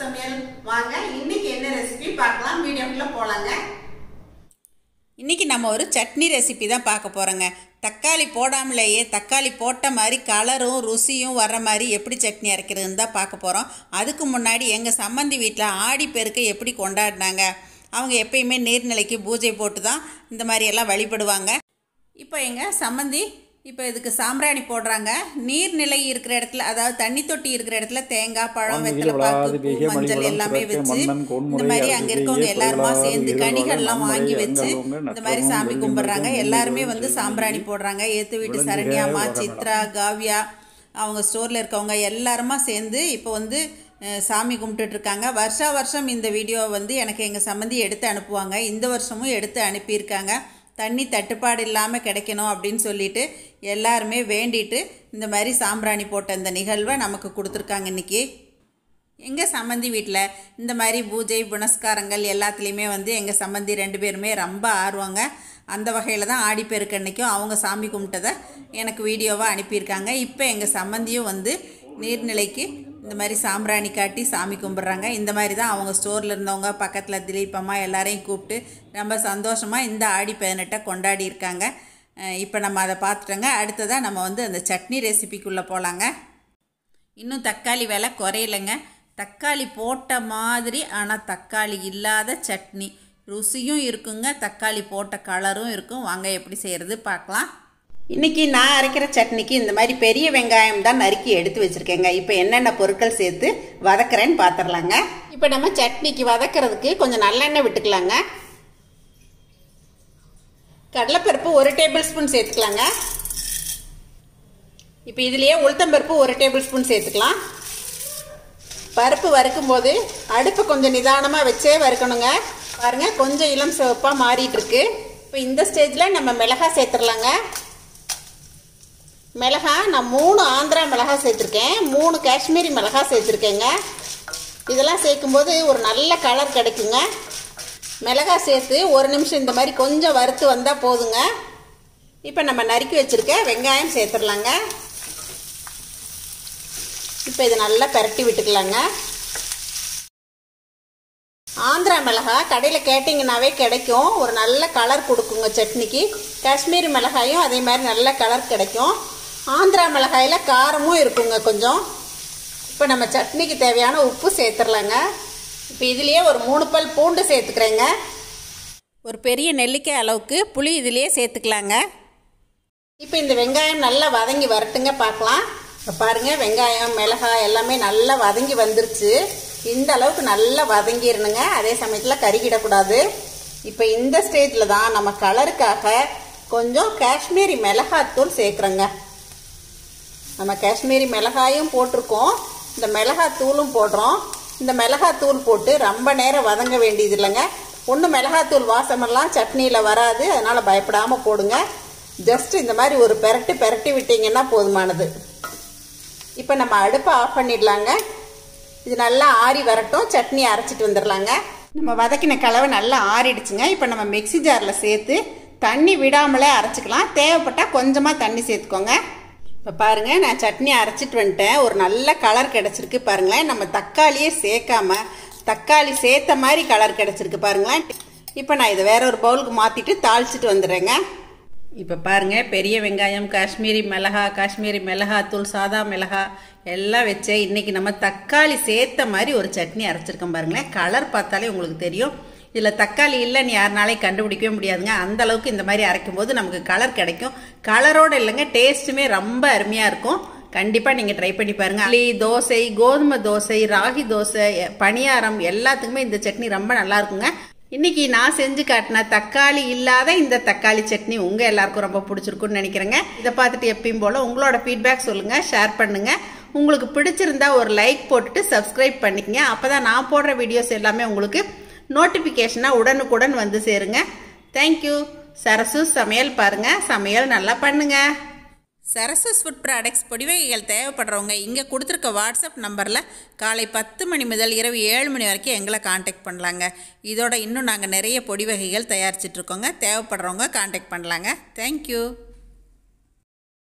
சமையல் வாங்க இன்னைக்கு என்ன ரெசிபி பார்க்கலாம் வீடியோக்குள்ள போலாங்க இன்றைக்கி நம்ம ஒரு சட்னி ரெசிபி தான் பார்க்க போகிறோங்க தக்காளி போடாமலேயே தக்காளி போட்ட மாதிரி கலரும் ருசியும் வர்ற மாதிரி எப்படி சட்னி அரைக்கிறதுன்னு தான் பார்க்க போகிறோம் அதுக்கு முன்னாடி எங்கள் சம்மந்தி வீட்டில் ஆடி பெருக்கை எப்படி கொண்டாடினாங்க அவங்க எப்பயுமே நீர்நிலைக்கு பூஜை போட்டு தான் இந்த மாதிரி எல்லாம் வழிபடுவாங்க இப்போ எங்கள் சம்மந்தி இப்போ இதுக்கு சாம்பிராணி போடுறாங்க நீர்நிலை இருக்கிற இடத்துல அதாவது தண்ணி தொட்டி இருக்கிற இடத்துல தேங்காய் பழம் வான்வெளியில் வெத்தலை பாக்கு வளாது பூ, பெய்க மஞ்சள் மணிவளம் எல்லாமே சுரக்க வச்சு மன்னன் கோன்முறை இந்த மாதிரி அரசு அங்கே செய்ய இருக்கவங்க எல்லாருமா தொழிலாளர் சேர்ந்து இருளர் கனிகள்லாம் நன்முறை வாங்கி வச்சு அங்கலவங்க இந்த மாதிரி நற்றமும் சாமி வெள்ளி கும்பிட்றாங்க மிருகம் எல்லாருமே வெள்ளி வந்து மிருகம் சாம்பிராணி போடுறாங்க ஏத்து வீட்டு விளைஞ்சிக சரண்யாமா வர சித்ரா காவ்யா அவங்க ஸ்டோரில் இருக்கவங்க எல்லாருமா சேர்ந்து இப்போ வந்து அஹ், சாமி கும்பிட்டுட்டு இருக்காங்க வருஷா வருஷம் இந்த வீடியோ வந்து எனக்கு எங்கள் சம்மந்தி எடுத்து அனுப்புவாங்க இந்த வருஷமும் எடுத்து அனுப்பியிருக்காங்க தண்ணி தட்டுப்பாடு இல்லாமல் கிடைக்கணும் அப்படின்னு சொல்லிட்டு எல்லாருமே வேண்டிட்டு இந்த மாதிரி சாம்பிராணி போட்ட இந்த நிகழ்வை நமக்கு கொடுத்துருக்காங்க இன்றைக்கி எங்கள் சம்மந்தி வீட்டில் இந்த மாதிரி பூஜை புனஸ்காரங்கள் எல்லாத்துலேயுமே வந்து எங்கள் சம்மந்தி ரெண்டு பேருமே ரொம்ப ஆர்வங்க அந்த வகையில் தான் ஆடிப்பெருக்கு அன்னைக்கும் அவங்க சாமி கும்பிட்டதை எனக்கு வீடியோவாக அனுப்பியிருக்காங்க இப்போ எங்கள் சம்மந்தியும் வந்து நீர்நிலைக்கு இந்த மாதிரி சாம்பிராணி காட்டி சாமி கும்பிட்றாங்க இந்த மாதிரி தான் அவங்க ஸ்டோரில் இருந்தவங்க பக்கத்தில் திலீப் அம்மா எல்லாரையும் கூப்பிட்டு ரொம்ப சந்தோஷமாக இந்த ஆடி பதினெட்டை கொண்டாடி இருக்காங்க இப்போ நம்ம அதை பார்த்துட்டோங்க அடுத்ததாக நம்ம வந்து அந்த சட்னி ரெசிபிக்குள்ளே போகலாங்க இன்னும் தக்காளி விலை குறையலைங்க தக்காளி போட்ட மாதிரி ஆனால் தக்காளி இல்லாத சட்னி ருசியும் இருக்குங்க தக்காளி போட்ட கலரும் இருக்கும் வாங்க எப்படி செய்கிறது பார்க்கலாம் இன்றைக்கி நான் அரைக்கிற சட்னிக்கு இந்த மாதிரி பெரிய வெங்காயம் தான் நறுக்கி எடுத்து வச்சுருக்கேங்க இப்போ என்னென்ன பொருட்கள் சேர்த்து வதக்குறேன்னு பார்த்துடலாங்க இப்போ நம்ம சட்னிக்கு வதக்கிறதுக்கு கொஞ்சம் நல்லெண்ணெய் விட்டுக்கலாங்க கடலைப்பருப்பு ஒரு டேபிள் ஸ்பூன் சேர்த்துக்கலாங்க இப்போ இதுலேயே உளுத்தம்பருப்பு ஒரு டேபிள் ஸ்பூன் சேர்த்துக்கலாம் பருப்பு வறுக்கும் போது அடுப்பை கொஞ்சம் நிதானமாக வச்சே வறுக்கணுங்க பாருங்கள் கொஞ்சம் இளம் சிவப்பாக மாறிட்டு இருக்கு இப்போ இந்த ஸ்டேஜில் நம்ம மிளகாய் சேர்த்துடலாங்க மிளகா நான் மூணு ஆந்திரா மிளகா சேர்த்துருக்கேன் மூணு காஷ்மீரி மிளகா சேர்த்துருக்கேங்க இதெல்லாம் சேர்க்கும்போது ஒரு நல்ல கலர் கிடைக்குங்க மிளகாய் சேர்த்து ஒரு நிமிஷம் இந்த மாதிரி கொஞ்சம் வறுத்து வந்தால் போதுங்க இப்போ நம்ம நறுக்கி வச்சுருக்க வெங்காயம் சேர்த்துடலாங்க இப்போ இதை நல்லா பரட்டி விட்டுக்கலாங்க ஆந்திரா மிளகா கடையில் கேட்டிங்கனாவே கிடைக்கும் ஒரு நல்ல கலர் கொடுக்குங்க சட்னிக்கு காஷ்மீரி மிளகாயும் அதே மாதிரி நல்ல கலர் கிடைக்கும் ஆந்திரா மிளகாயில் காரமும் இருக்குங்க கொஞ்சம் இப்போ நம்ம சட்னிக்கு தேவையான உப்பு சேர்த்துடலாங்க இப்போ இதுலேயே ஒரு மூணு பல் பூண்டு சேர்த்துக்கிறேங்க ஒரு பெரிய நெல்லிக்காய் அளவுக்கு புளி இதுலேயே சேர்த்துக்கலாங்க இப்போ இந்த வெங்காயம் நல்லா வதங்கி வரட்டுங்க பார்க்கலாம் இப்போ பாருங்கள் வெங்காயம் மிளகாய் எல்லாமே நல்லா வதங்கி வந்துருச்சு இந்த அளவுக்கு நல்லா வதங்கிடணுங்க அதே சமயத்தில் கருகிடக்கூடாது இப்போ இந்த ஸ்டேஜில் தான் நம்ம கலருக்காக கொஞ்சம் காஷ்மீரி மிளகாத்தூள் சேர்க்குறோங்க நம்ம காஷ்மீரி மிளகாயும் போட்டிருக்கோம் இந்த மிளகாத்தூளும் போடுறோம் இந்த மிளகாத்தூள் போட்டு ரொம்ப நேரம் வதங்க வேண்டியது இல்லைங்க ஒன்று மிளகாத்தூள் வாசமெல்லாம் சட்னியில் வராது அதனால் பயப்படாமல் போடுங்க ஜஸ்ட் இந்த மாதிரி ஒரு பெரட்டு பெரட்டி விட்டிங்கன்னா போதுமானது இப்போ நம்ம அடுப்பை ஆஃப் பண்ணிடலாங்க இது நல்லா ஆறி வரட்டும் சட்னி அரைச்சிட்டு வந்துடலாங்க நம்ம வதக்கின கலவை நல்லா ஆறிடுச்சுங்க இப்போ நம்ம மிக்சி ஜாரில் சேர்த்து தண்ணி விடாமலே அரைச்சிக்கலாம் தேவைப்பட்டால் கொஞ்சமாக தண்ணி சேர்த்துக்கோங்க இப்போ பாருங்கள் நான் சட்னி அரைச்சிட்டு வந்துட்டேன் ஒரு நல்ல கலர் கிடச்சிருக்கு பாருங்களேன் நம்ம தக்காளியே சேர்க்காம தக்காளி சேர்த்த மாதிரி கலர் கிடச்சிருக்கு பாருங்களேன் இப்போ நான் இதை வேற ஒரு பவுலுக்கு மாற்றிட்டு தாளிச்சிட்டு வந்துடுறேங்க இப்போ பாருங்கள் பெரிய வெங்காயம் காஷ்மீரி மிளகா காஷ்மீரி மிளகாத்தூள் சாதா மிளகா எல்லாம் வச்சு இன்றைக்கி நம்ம தக்காளி சேர்த்த மாதிரி ஒரு சட்னி அரைச்சிருக்கோம் பாருங்களேன் கலர் பார்த்தாலே உங்களுக்கு தெரியும் இதில் தக்காளி இல்லைன்னு யாருனாலையும் கண்டுபிடிக்கவே முடியாதுங்க அந்த அளவுக்கு இந்த மாதிரி அரைக்கும் போது நமக்கு கலர் கிடைக்கும் கலரோடு இல்லைங்க டேஸ்ட்டுமே ரொம்ப அருமையாக இருக்கும் கண்டிப்பாக நீங்கள் ட்ரை பண்ணி பாருங்கள் இட்லி தோசை கோதுமை தோசை ராகி தோசை பணியாரம் எல்லாத்துக்குமே இந்த சட்னி ரொம்ப நல்லா இருக்குங்க இன்னைக்கு நான் செஞ்சு காட்டின தக்காளி இல்லாத இந்த தக்காளி சட்னி உங்க எல்லாருக்கும் ரொம்ப பிடிச்சிருக்குன்னு நினைக்கிறேங்க இதை பார்த்துட்டு எப்பயும் போல உங்களோட ஃபீட்பேக் சொல்லுங்க ஷேர் பண்ணுங்க உங்களுக்கு பிடிச்சிருந்தா ஒரு லைக் போட்டுட்டு சப்ஸ்கிரைப் பண்ணிக்கங்க அப்பதான் நான் போடுற வீடியோஸ் எல்லாமே உங்களுக்கு நோட்டிஃபிகேஷனாக உடனுக்குடன் வந்து சேருங்க தேங்க்யூ சரசு சமையல் பாருங்க சமையல் நல்லா பண்ணுங்க சரசஸ் ஃபுட் ப்ராடக்ட்ஸ் பொடிவகைகள் தேவைப்படுறவங்க இங்கே கொடுத்துருக்க வாட்ஸ்அப் நம்பரில் காலை பத்து மணி முதல் இரவு ஏழு மணி வரைக்கும் எங்களை காண்டாக்ட் பண்ணலாங்க இதோட இன்னும் நாங்கள் நிறைய பொடி வகைகள் தயாரிச்சிட்ருக்கோங்க தேவைப்படுறவங்க காண்டாக்ட் பண்ணலாங்க தேங்க்யூ